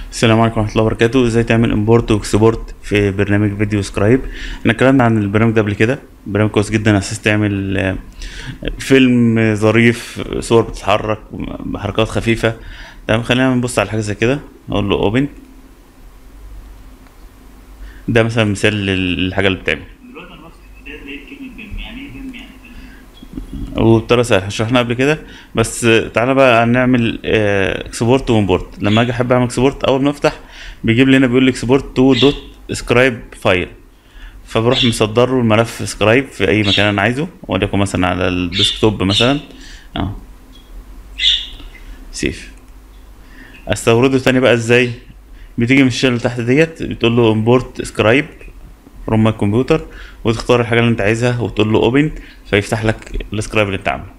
السلام عليكم ورحمة الله وبركاته ازاي تعمل امبورت واكسبورت في برنامج فيديو سكرايب احنا اتكلمنا عن البرنامج ده قبل كده برنامج كويس جدا على اساس تعمل آه، فيلم ظريف صور بتتحرك بحركات خفيفة تمام خلينا نبص على حاجة زي كده اقول له اوبن ده مثلا مثال للحاجة اللي بتعمل دلوقتي انا بفتح كتاب لقيت كلمه بيم يعني ايه بيم يعني وبطريقة سهلة شرحناها قبل كده بس تعالى بقى نعمل اكسبورت وامبورت لما اجي احب اعمل اكسبورت اول ما افتح بيجيب لي هنا بيقول لي اكسبورت تو دوت سكرايب فايل فبروح مصدر له الملف سكرايب في اي مكان انا عايزه وليكن مثلا على الديسكتوب مثلا اه سيف استورده تاني بقى ازاي بتيجي من الشاشه اللي تحت ديت بتقول له امبورت سكرايب فروم ماي كمبيوتر وتختار الحاجه اللي انت عايزها وتقول له اوبن فيفتح لك السكرايب اللي انت عامله